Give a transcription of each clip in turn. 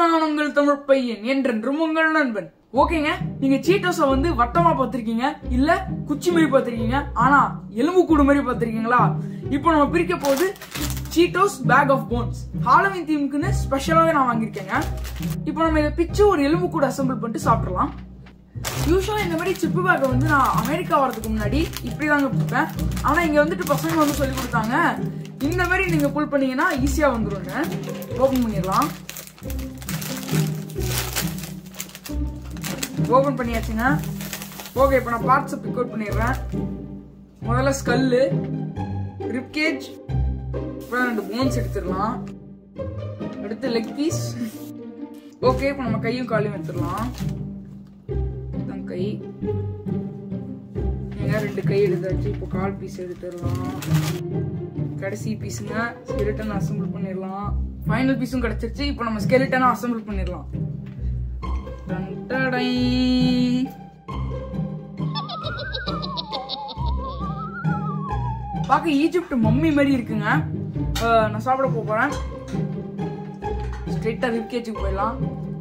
நான் உங்கள் தமிழ் பையன் என்றென்றும் உங்கள் நண்பன் ஓகேங்க நீங்க சீட்டோஸ வந்து வட்டமா பார்த்திருக்கீங்க இல்ல குச்சி மாதிரி பார்த்திருக்கீங்க ஆனா எலும்பு கூடு மாதிரி பார்த்திருக்கீங்களா இப்போ நம்ம பிரிக்க போகுது Cheetos bag of bones Halloween தீமுக்குன்னு ஸ்பெஷலாவே நான் வாங்கியிருக்கேங்க இப்போ நம்ம இதை பிச்சு ஒரு எலும்பு கூட அசெம்பிள் பண்ணிட்டு சாப்பிடலாம் யூஸ்வலா இந்த மாதிரி சிப்பு பேக்கை வந்து நான் அமெரிக்கா வரதுக்கு முன்னாடி இப்படி தாங்க பிடிப்பேன் ஆனா இங்க வந்துட்டு பசங்க வந்து சொல்லி கொடுத்தாங்க இந்த மாதிரி நீங்க புல் பண்ணீங்கன்னா ஈஸியா வந்துருங்க ஓபன் பண்ணிடலாம் ஓபன் பண்ணியாச்சுங்க ஓகே இப்போ நான் பார்ட்ஸை பிக் அவுட் பண்ணிடுறேன் முதல்ல ஸ்கல்லு ரிப்கேஜ் அப்புறம் ரெண்டு போன்ஸ் எடுத்துடலாம் அடுத்து லெக் பீஸ் ஓகே இப்போ நம்ம கையும் காலையும் எடுத்துடலாம் இதுதான் கை நீங்க ரெண்டு கை எடுத்தாச்சு இப்போ கால் பீஸ் எடுத்துடலாம் கடைசி பீஸுங்க ஸ்கெலிட்டன் அசெம்பிள் பண்ணிடலாம் ஃபைனல் பீஸும் கிடைச்சிருச்சு இப்போ நம்ம ஸ்கெலிட்டனை அசெம்பிள் பண்ணிடலாம் டன் டடை. பார்க்க ஈஜிப்ட் மம்மி மாதிரி இருக்குங்க அஹ், நான் சாப்பிட போப் போறேன் ஸ்ட்ரெயிட்டா ரிப்கேஜுக்கு போயிடலாம்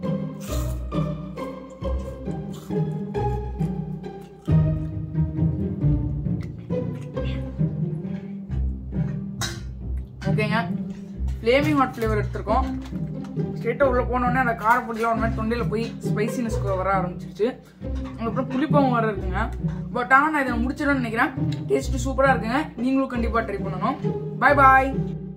ஓகேங்க ஃப்ளேமிங் ஹாட் ஃப்ளேவர் எடுத்திருக்கோம் ஸ்ட்ரெயிட்டாக உள்ளே போனோடனே அந்த காரப்பொடிலாம் ஒரு மாதிரி தொண்டையில் போய் ஸ்பைசினஸ் வர ஆரம்பிச்சிருச்சு அதுக்கப்புறம் புளிப்பாகவும் வர இருக்குங்க பட் ஆனால் நான் இதை முடிச்சிடணும்னு நினைக்கிறேன் டேஸ்ட் சூப்பராக இருக்குங்க நீங்களும் கண்டிப்பாக ட்ரை பண்ணணும் பாய் பாய்